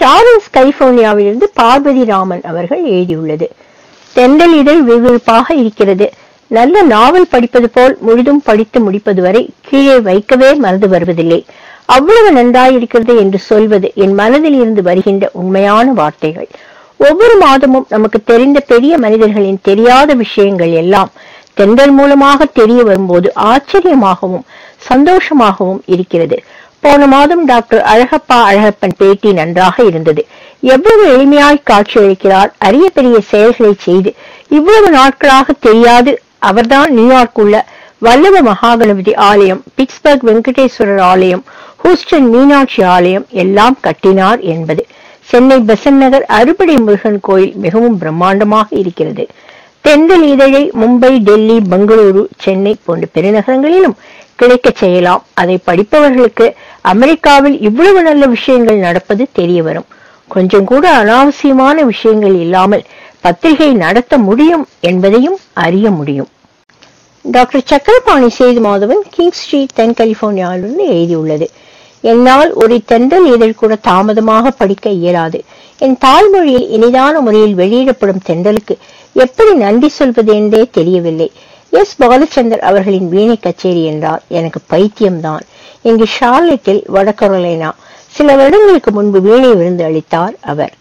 டாரன்ஸ் கலிபோர்னியாவிலிருந்து பார்வதி ராமன் அவர்கள் எழுதியுள்ளது தென்றல் இதழ் விறுவிறுப்பாக இருக்கிறது நல்ல நாவல் படிப்பது போல் முழுதும் படித்து முடிப்பது வரை கீழே வைக்கவே மறந்து வருவதில்லை அவ்வளவு நன்றாயிருக்கிறது என்று சொல்வது என் மனதில் இருந்து வருகின்ற உண்மையான வார்த்தைகள் ஒவ்வொரு மாதமும் நமக்கு தெரிந்த பெரிய மனிதர்களின் தெரியாத விஷயங்கள் எல்லாம் தென்றல் மூலமாக தெரிய வரும்போது ஆச்சரியமாகவும் சந்தோஷமாகவும் இருக்கிறது போன மாதம் டாக்டர் அழகப்பா அழகப்பன் பேட்டி நன்றாக இருந்தது எவ்வளவு எளிமையாய் காட்சியளிக்கிறார் அரிய பெரிய செயல்களை செய்து இவ்வளவு நாட்களாக தெரியாது அவர்தான் நியூயார்க் உள்ள வல்லவ மகாகணபதி ஆலயம் பிட்ஸ்பர்க் வெங்கடேஸ்வரர் ஆலயம் ஹூஸ்டன் மீனாட்சி ஆலயம் எல்லாம் கட்டினார் என்பது சென்னை பெசன் நகர் அறுபடை முருகன் கோயில் மிகவும் பிரம்மாண்டமாக இருக்கிறது தென்றல் இதழை மும்பை டெல்லி பெங்களூரு சென்னை போன்ற பெருநகரங்களிலும் கிடைக்கச் செய்யலாம் அதை படிப்பவர்களுக்கு அமெரிக்காவில் இவ்வளவு நல்ல விஷயங்கள் நடப்பது தெரிய வரும் கொஞ்சம் கூட அனாவசியமான விஷயங்கள் இல்லாமல் பத்திரிகை நடத்த முடியும் என்பதையும் அறிய முடியும் doctor Chakrapani Sethu Madhavan king street தென் கலிபோர்னியாவிலிருந்து எழுதியுள்ளது என்னால் ஒரு தென்றல் இதழ் கூட தாமதமாக படிக்க இயலாது என் தாய்மொழியில் இனிதான முறையில் வெளியிடப்படும் தென்றலுக்கு எப்படி நன்றி சொல்வது என்றே தெரியவில்லை எஸ் பாலச்சந்தர் அவர்களின் வீணை கச்சேரி என்றால் எனக்கு பைத்தியம்தான் இங்கு ஷார்லெட்டில் வடகரோலைனா சில வருடங்களுக்கு முன்பு வீணை விருந்து அளித்தார் அவர்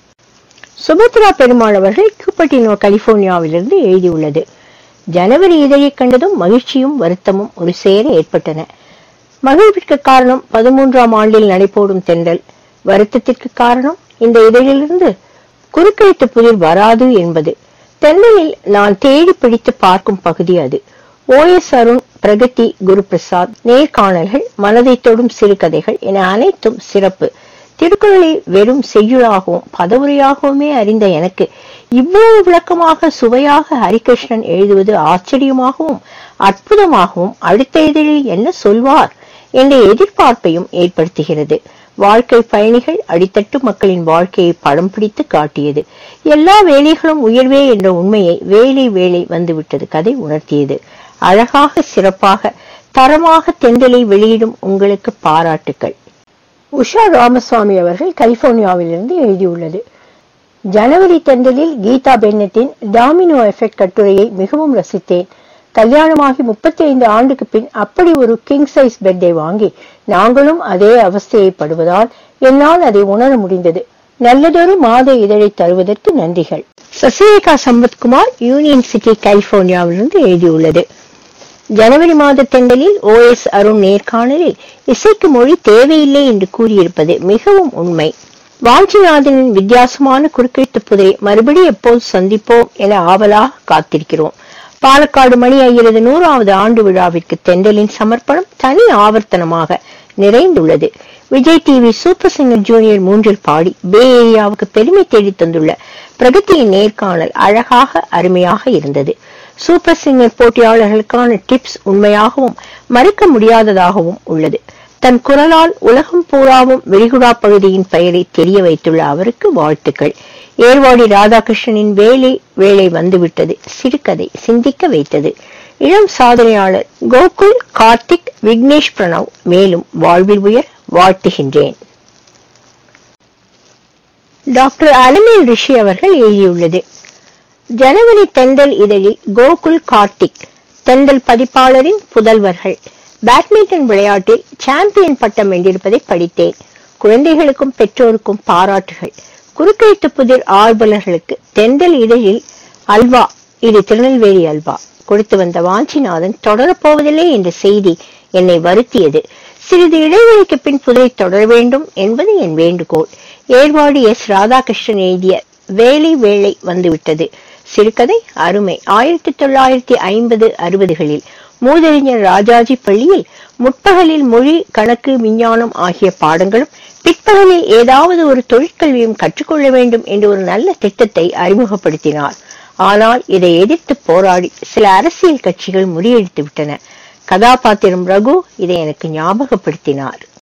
சுபத்ரா பெருமாள் அவர்கள் கியூபட்டினோ கலிபோர்னியாவிலிருந்து எழுதியுள்ளது ஜனவரி இதழை கண்டதும் மகிழ்ச்சியும் வருத்தமும் ஒரு சேர ஏற்பட்டன மகிழ்விற்கு காரணம் பதிமூன்றாம் ஆண்டில் நடைபோடும் தென்றல் வருத்தத்திற்கு காரணம் இந்த இதழிலிருந்து குறுக்கெழுத்து புதிர் வராது என்பது தென்றலில் நான் தேடி பிடித்து பார்க்கும் பகுதி அது ஓஎஸ் அருண் பிரகதி குரு பிரசாத் நேர்காணல்கள் மனதை தொடும் சிறுகதைகள் என அனைத்தும் சிறப்பு திருக்குறளை வெறும் செய்யுளாகவும் பதவுரையாகவுமே அறிந்த எனக்கு இவ்வளவு விளக்கமாக சுவையாக ஹரிகிருஷ்ணன் எழுதுவது ஆச்சரியமாகவும் அற்புதமாகவும் அடுத்த இதழில் என்ன சொல்வார் என்ற எதிர்பார்ப்பையும் ஏற்படுத்துகிறது வாழ்க்கை பயணிகள் அடித்தட்டு மக்களின் வாழ்க்கையை படம் பிடித்து காட்டியது எல்லா வேலைகளும் உயர்வே என்ற உண்மையை வேலை வேலை வந்துவிட்டது கதை உணர்த்தியது அழகாக சிறப்பாக தரமாக தென்றலை வெளியிடும் உங்களுக்கு பாராட்டுக்கள் உஷா ராமசுவாமி அவர்கள் கலிபோர்னியாவிலிருந்து எழுதியுள்ளது ஜனவரி தென்றலில் கீதா பென்னத்தின் டாமினோ எஃபெக்ட் கட்டுரையை மிகவும் ரசித்தேன் கல்யாணமாகி முப்பத்தி ஐந்து ஆண்டுக்கு பின் அப்படி ஒரு கிங் சைஸ் பெட்டை வாங்கி நாங்களும் அதே அவஸ்தையை படுவதால் என்னால் அதை உணர முடிந்தது நல்லதொரு மாத இதழை தருவதற்கு நன்றிகள் சசிரேகா சம்பத்குமார் யூனியன் சிட்டி கலிபோர்னியாவிலிருந்து எழுதியுள்ளது ஜனவரி மாத தெண்டலில் ஓ எஸ் அருண் நேர்காணலில் இசைக்கு மொழி தேவையில்லை என்று கூறியிருப்பது மிகவும் உண்மை வாஞ்சிநாதனின் வித்தியாசமான குறுக்கெழுத்து புதிரை மறுபடி எப்போது சந்திப்போம் என ஆவலாக காத்திருக்கிறோம் பாலக்காடு மணி ஐயரது நூறாவது ஆண்டு விழாவிற்கு தெண்டலின் சமர்ப்பணம் தனி ஆவர்த்தனமாக நிறைந்துள்ளது Vijay TV super singer junior மூன்றில் பாடி பே ஏரியாவுக்கு பெருமை தேடி தந்துள்ள பிரகதியின் நேர்காணல் அழகாக அருமையாக இருந்தது சூப்பர் சிங்கர் போட்டியாளர்களுக்கான டிப்ஸ் உண்மையாகவும் மறுக்க முடியாததாகவும் உள்ளது தன் குரலால் உலகம் பூராவும் வெரிகுடா பகுதியின் பெயரை தெரிய வைத்துள்ள அவருக்கு வாழ்த்துக்கள் ஏர்வாடி ராதாகிருஷ்ணனின் வேலை வேலை வந்துவிட்டது சிறுகதை சிந்திக்க வைத்தது இளம் சாதனையாளர் கோகுல் கார்த்திக் விக்னேஷ் பிரணவ் மேலும் வாழ்வில் உயர் வாழ்த்துகின்றேன் டாக்டர் அலமேல் ரிஷி அவர்கள் எழுதியுள்ளது ஜனவரி தெண்டல் இதழில் கோகுல் கார்த்திக் தெண்டல் பதிப்பாளரின் புதல்வர்கள் பேட்மிண்டன் விளையாட்டில் சாம்பியன் பட்டம் வென்றிருப்பதை படித்தேன் குழந்தைகளுக்கும் பெற்றோருக்கும் பாராட்டுகள் குறுக்கெழுத்து புதிர் ஆர்வலர்களுக்கு தெண்டல் இதழில் அல்வா இது திருநெல்வேலி அல்வா கொடுத்து வந்த வாஞ்சிநாதன் தொடரப்போவதில்லை என்ற செய்தி என்னை வருத்தியது சிறிது இடைவெளிக்கு பின் புதிரை தொடர வேண்டும் என்பது என் வேண்டுகோள் ஏர்வாடி எஸ் ராதாகிருஷ்ணன் எழுதிய வேலை வேலை வந்துவிட்டது சிறுகதை அருமை ஆயிரத்தி தொள்ளாயிரத்தி ஐம்பது அறுபதுகளில் மூதறிஞர் ராஜாஜி பள்ளியில் முற்பகலில் மொழி கணக்கு விஞ்ஞானம் ஆகிய பாடங்களும் பிற்பகலில் ஏதாவது ஒரு தொழிற்கல்வியும் கற்றுக்கொள்ள வேண்டும் என்ற ஒரு நல்ல திட்டத்தை அறிமுகப்படுத்தினார் ஆனால் இதை எதிர்த்து போராடி சில அரசியல் கட்சிகள் முறியடித்து விட்டன கதாபாத்திரம் ரகு இதை எனக்கு ஞாபகப்படுத்தினார்